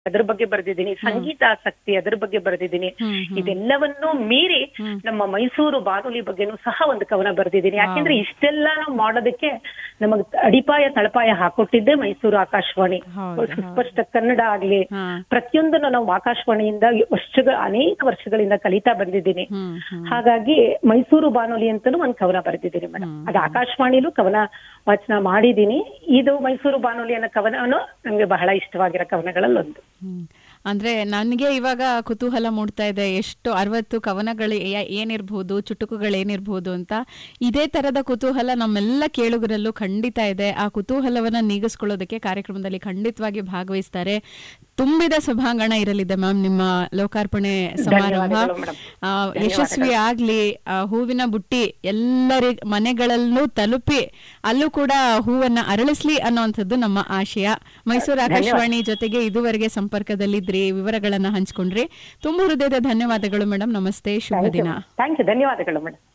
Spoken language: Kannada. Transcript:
ಅದ್ರ ಬಗ್ಗೆ ಬರೆದಿದ್ದೀನಿ ಸಂಗೀತ ಆಸಕ್ತಿ ಅದ್ರ ಬಗ್ಗೆ ಬರೆದಿದ್ದೀನಿ ಇದೆಲ್ಲವನ್ನೂ ಮೀರಿ ನಮ್ಮ ಮೈಸೂರು ಬಾನುಲಿ ಬಗ್ಗೆನೂ ಸಹ ಒಂದು ಕವನ ಬರೆದಿದ್ದೀನಿ ಯಾಕೆಂದ್ರೆ ಇಷ್ಟೆಲ್ಲ ನಾವು ಮಾಡೋದಕ್ಕೆ ನಮಗ್ ಅಡಿಪಾಯ ತಳಪಾಯ ಹಾಕೊಟ್ಟಿದ್ದೆ ಮೈಸೂರು ಆಕಾಶವಾಣಿ ಹೌದು, ಸುಸ್ಪಷ್ಟ ಕನ್ನಡ ಆಗ್ಲಿ ಹಾ. ಪ್ರತಿಯೊಂದನ್ನು ನಾವು ಆಕಾಶವಾಣಿಯಿಂದ ವರ್ಷಗಳ ಅನೇಕ ವರ್ಷಗಳಿಂದ ಕಲಿತಾ ಬಂದಿದ್ದೀನಿ ಹ್ಮ್ ಹ್ಮ್ ಹಾಗಾಗಿ ಮೈಸೂರು ಬಾನುಲಿ ಅಂತಾನು ಒಂದ್ ಕವನ ಬರೆದಿದ್ದೀನಿ ಮೇಡಮ್ ಅದು ಆಕಾಶವಾಣಿಲೂ ಕವನ ವಾಚನ ಮಾಡಿದ್ದೀನಿ ಇದು ಮೈಸೂರು ಬಾನುಲಿ ಅನ್ನೋ ಕವನನು ನಮ್ಗೆ ಬಹಳ ಇಷ್ಟವಾಗಿರೋ ಕವನಗಳಲ್ಲಿ ಒಂದು ಹ್ಮ್. ಅಂದ್ರೆ ನನಗೆ ಇವಾಗ ಕುತೂಹಲ ಮೂಡ್ತಾ ಇದೆ ಎಷ್ಟು ಅರವತ್ತು ಕವನಗಳು ಏ- ಏನಿರ್ಬೋದು ಚುಟುಕುಗಳು ಏನಿರ್ಬೋದು ಅಂತ ಇದೇ ತರದ ಕುತೂಹಲ ನಮ್ಮೆಲ್ಲ ಕೇಳುಗರಲ್ಲೂ ಖಂಡಿತ ಇದೆ ಆ ಕುತೂಹಲವನ್ನ ನೀಗಿಸ್ಕೊಳ್ಳೋದಕ್ಕೆ ಕಾರ್ಯಕ್ರಮದಲ್ಲಿ ಖಂಡಿತವಾಗಿ ಭಾಗವಹಿಸ್ತಾರೆ ತುಂಬಿದ ಸಭಾಂಗಣ ಇರಲಿದೆ ಮ್ಯಾಮ್ ನಿಮ್ಮ ಲೋಕಾರ್ಪಣೆ ಸಮಾರಂಭ ಧನ್ಯವಾದಗಳು ಮೇಡಮ್. ಆ, ಯಶಸ್ವಿ ಆಗ್ಲಿ ಆ, ಹೂವಿನ ಬುಟ್ಟಿ ಎಲ್ಲರಿ ಮನೆಗಳಲ್ಲೂ ತಲುಪಿ ಅಲ್ಲೂ ಕೂಡ ಹೂವನ್ನ ಅರಳಿಸ್ಲಿ ಅನ್ನುವಂಥದ್ದು ನಮ್ಮ ಆಶಯ ಮೈಸೂರು ಆಕಾಶವಾಣಿ ಜೊತೆಗೆ ಇದುವರೆಗೆ ಸಂಪರ್ಕದಲ್ಲಿದ್ರಿ ವಿವರಗಳನ್ನ ಹಂಚ್ಕೊಂಡ್ರಿ ತುಂಬ ಹೃದಯದ ಧನ್ಯವಾದಗಳು ಮೇಡಮ್ ನಮಸ್ತೆ ಶುಭ ದಿನ ಥ್ಯಾಂಕ್ ಯು ಧನ್ಯವಾದಗಳು ಮೇಡಮ್